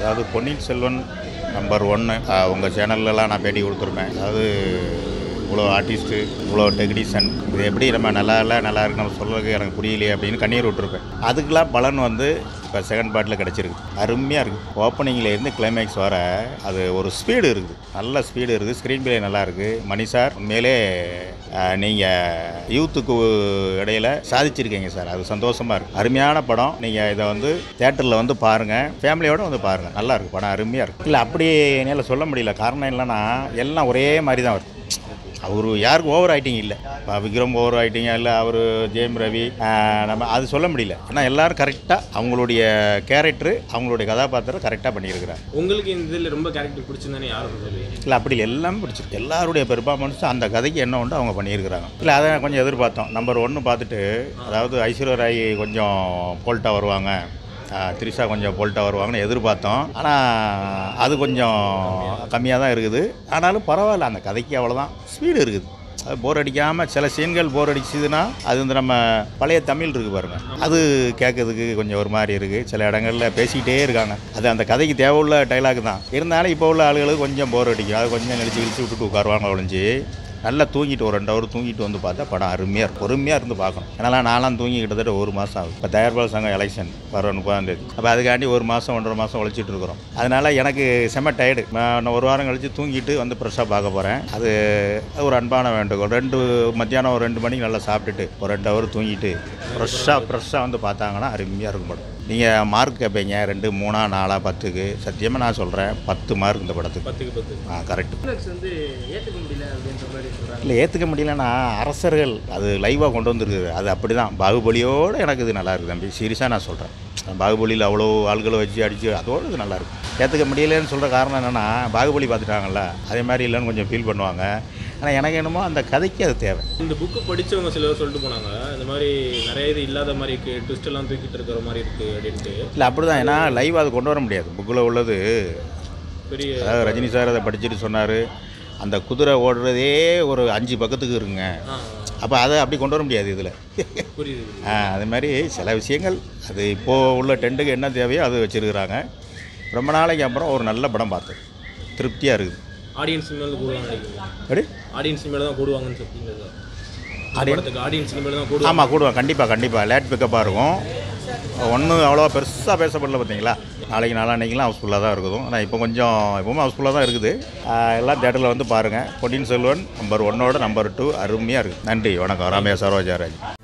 அதாவது பொன்னியின் செல்வன் நம்பர் ஒன்று உங்கள் சேனல்லலாம் நான் பேட்டி கொடுத்துருப்பேன் அதாவது இவ்வளோ ஆர்டிஸ்ட்டு இவ்வளோ டெக்னீஷியன் இது எப்படி நம்ம நல்லா இல்லை நல்லா இருக்கு நம்ம சொல்கிறதுக்கு எனக்கு புரியலையே அப்படின்னு கண்ணீர் விட்டுருப்பேன் அதுக்கெலாம் பலன் வந்து இப்போ செகண்ட் பார்ட்டில் கிடச்சிருக்கு அருமையாக இருக்குது ஓப்பனிங்கில் இருந்து கிளைமேக்ஸ் வர அது ஒரு ஸ்பீடு இருக்குது நல்ல ஸ்பீடு இருக்குது ஸ்க்ரீன் பிளே நல்லா இருக்குது மணி சார் உண்மையிலே நீங்கள் யூத்துக்கு இடையில சாதிச்சிருக்கீங்க சார் அது சந்தோஷமாக இருக்குது அருமையான படம் நீங்கள் இதை வந்து தேட்டரில் வந்து பாருங்கள் ஃபேமிலியோடு வந்து பாருங்கள் நல்லா இருக்குது படம் அருமையாக இருக்குது இல்லை அப்படி என்னால் சொல்ல முடியல காரணம் இல்லைன்னா எல்லாம் ஒரே மாதிரி தான் வருது அவர் யாருக்கும் ஓவர் ஆயிட்டிங் இல்லை இப்போ விக்ரம் ஓவர் ஆயிட்டிங்க இல்லை அவர் ஜெயம் ரவி ஆஹ் நம்ம அது சொல்ல முடியல ஏன்னா எல்லாரும் கரெக்டாக அவங்களுடைய கேரக்டரு அவங்களுடைய கதாபாத்திரம் கரெக்டாக பண்ணியிருக்கிறாங்க உங்களுக்கு இந்த இதில் ரொம்ப கேரக்டர் பிடிச்சிருந்தானே யாரும் சொல்லுவீங்க இல்லை அப்படி இல்லை, எல்லாமே பிடிச்சிருக்கு எல்லாருடைய பெர்ஃபார்மன்ஸும் அந்த கதைக்கு என்ன உண்டு அவங்க பண்ணியிருக்கிறாங்க இல்லை அதை கொஞ்சம் எதிர்பார்த்தோம் நம்பர் ஒன்று பார்த்துட்டு அதாவது ஐஸ்வர்யா ராய் கொஞ்சம் போல்ட்டாக வருவாங்க ஆஹ் த்ரிஷா கொஞ்சம் போல்ட்டாக வருவாங்கன்னு எதிர்பார்த்தோம் ஆனால் அது கொஞ்சம் கம்மியாக தான் இருக்குது ஆனாலும் பரவாயில்ல அந்த கதைக்கு அவ்வளோதான் ஸ்பீடு இருக்குது அது போர் அடிக்காமல் சில சீன்கள் போர் அடிச்சுதுன்னா அது வந்து நம்ம பழைய தமிழ் இருக்குது பாருங்க அது கேட்கறதுக்கு கொஞ்சம் ஒரு மாதிரி இருக்குது சில இடங்களில் பேசிக்கிட்டே இருக்காங்க அது அந்த கதைக்கு தேவை உள்ள டைலாக் தான் இருந்தாலும் இப்போ உள்ள ஆளுகளுக்கு கொஞ்சம் போர் அடிக்கும் அது கொஞ்சம் நெளிச்சு கிழிச்சு விட்டுட்டு உட்காருவாங்க ஒழிஞ்சு நல்லா தூங்கிட்டு ஒரு ரெண்டு ஹவர் தூங்கிட்டு வந்து பார்த்தா படம் அருமையாக இருக்கும் பொறுமையாக இருந்து பார்க்கணும் ஏன்னா நான்லாம் தூங்கி கிட்டத்தட்ட ஒரு மாதம் ஆகுது இப்போ தயாரிப்பாளர் சங்கம் எலெக்ஷன் வர முப்பதாம் தேதி அப்போ அதுக்காண்டி ஒரு மாதம் ஒன்றரை மாதம் உழைச்சிட்டு இருக்கிறோம் அதனால் எனக்கு செம்ம டயர்டு நான் ஒரு வாரம் கழித்து தூங்கிட்டு வந்து ஃப்ரெஷ்ஷாக பார்க்க போகிறேன் அது ஒரு அன்பான வேண்டுகோள் ரெண்டு மத்தியானம் ஒரு ரெண்டு மணிக்கு நல்லா சாப்பிட்டுட்டு ஒரு ரெண்டு ஹவர் தூங்கிட்டு ஃப்ரெஷ்ஷாக ஃப்ரெஷ்ஷாக வந்து பார்த்தாங்கன்னா அருமையாக இருக்கும் படம் நீங்கள் மார்க் கேட்பீங்க ரெண்டு மூணா நாலா பத்துக்கு சத்தியமாக நான் சொல்கிறேன் பத்து மார்க் இந்த படத்துக்கு பத்துக்கு பத்து ஆ கரெக்ட் வந்து ஏற்றுக்க முடியல அப்படின்ற மாதிரி சொல்கிறாங்க இல்லை ஏற்றுக்க முடியலன்னா அரசர்கள் அது லைவாக கொண்டு வந்திருக்குது அது அப்படி தான் பாகுபலியோடு எனக்கு இது நல்லா இருக்குது தம்பி சீரியஸாக நான் சொல்கிறேன் பாகுபலியில் அவ்வளோ ஆள்களை வச்சு அடித்து அதோடு இது நல்லா இருக்கும் ஏற்றுக்க முடியலன்னு சொல்கிற காரணம் என்னென்னா பாகுபலி பார்த்துட்டாங்கல்ல அதே மாதிரி இல்லைன்னு கொஞ்சம் ஃபீல் பண்ணுவாங்க ஆனால் எனக்கு என்னமோ அந்த கதைக்கு அது தேவை இந்த புக்கு படிச்சவங்க சிலர் சொல்லிட்டு போனாங்க இந்த மாதிரி நிறைய இது இல்லாத மாதிரி இருக்கு ட்விஸ்ட் எல்லாம் தூக்கிட்டு இருக்கிற மாதிரி இருக்கு அப்படின்ட்டு இல்லை அப்படி தான் ஏன்னா லைவ் அது கொண்டு வர முடியாது புக்கில் உள்ளது பெரிய அதாவது ரஜினி சார் அதை படிச்சுட்டு சொன்னார் அந்த குதிரை ஓடுறதே ஒரு அஞ்சு பக்கத்துக்கு இருக்குங்க ஆ அப்போ அதை அப்படி கொண்டு வர முடியாது இதில் புரியுது ஆ, அது மாதிரி சில விஷயங்கள் அது இப்போது உள்ள ட்ரெண்டுக்கு என்ன தேவையோ அது வச்சுருக்குறாங்க ரொம்ப நாளைக்கு அப்புறம் ஒரு நல்ல படம் பார்த்தேன் திருப்தியாக இருக்குது ஆடியன்ஸ் மேலே கூடுவாங்க நினைக்கிறீங்க அப்படி ஆடியன்ஸ் மேலே தான் கூடுவாங்கன்னு சொல்றீங்க சார் Audience? படத்துக்கு ஆடியன்ஸ் மேலே தான் கூடுவாங்க ஆமாம் கூடுவேன் கண்டிப்பாக கண்டிப்பாக லேட் பிக்கப்பாக இருக்கும் ஒன்றும் அவ்வளோவா பெருசாக பேசப்படல பார்த்தீங்களா நாளைக்கு நாளான்னைக்கெலாம் ஹவுஸ்ஃபுல்லாக தான் இருக்கும் ஆனால் இப்போ கொஞ்சம் எப்பவுமே ஹவுஸ்ஃபுல்லாக தான் இருக்குது ஆ, எல்லாம் தேட்டரில் வந்து பாருங்கள் பொன்னியின் செல்வன் நம்பர் ஒன்னோட நம்பர் டூ அருமையாக இருக்குது நன்றி வணக்கம் ராமையா சரோஜாராஜ்